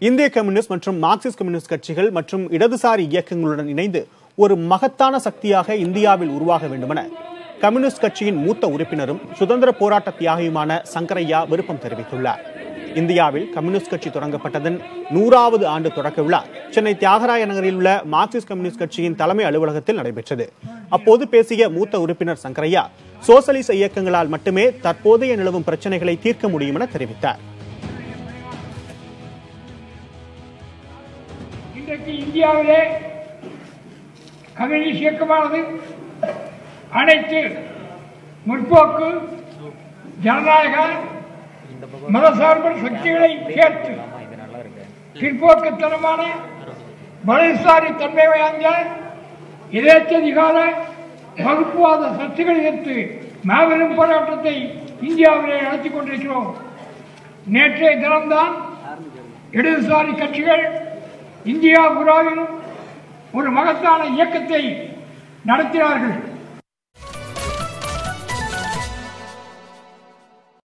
இந்திய கம்யூனிஸ்ட் மற்றும் Marxist communist கட்சிகள் மற்றும் இடதுசாரி இயக்கங்களுடன் இணைந்து ஒரு மகத்தான சக்தியாக இந்தியாவில் உருவாக வேண்டுமென கம்யூனிஸ்ட் கட்சியின் மூத்த உறுப்பினரும் சுதந்திர போராட்ட தியாகியுமான சங்கரையா விருப்பம் தெரிவித்துள்ளார் இந்தியாவில் கம்யூனிஸ்ட் கட்சி தொடங்கப்பட்டதன் நூறாவது ஆண்டு தொடக்க விழா சென்னை தியாகராய நகரில் உள்ள மார்க்சிஸ்ட் கம்யூனிஸ்ட் கட்சியின் தலைமை அலுவலகத்தில் நடைபெற்றது அப்போது பேசிய மூத்த உறுப்பினர் சங்கரையா சோசலிச இயக்கங்களால் மட்டுமே தற்போதைய நிலவும் பிரச்சனைகளை தீர்க்க முடியும் என தெரிவித்தார் இன்றைக்கு இந்தியாவிலே கம்யூனிஸ்ட் இயக்கமானது அனைத்து முற்போக்கு ஜனநாயக மதசார்பற்ற சக்திகளை சேர்த்து பிற்போக்குத்தனமான வலதுசாரி தன்மை வாய்ந்த எதேச்சதிகார வகுப்புவாத சக்திகளை எதிர்த்து மாபெரும் போராட்டத்தை இந்தியாவிலே நடத்தி கொண்டிருக்கிறோம் நேற்றைய தினம்தான் இடதுசாரி கட்சிகள் இந்தியா புறாவிலும் ஒரு மகத்தான இயக்கத்தை நடத்தினார்கள்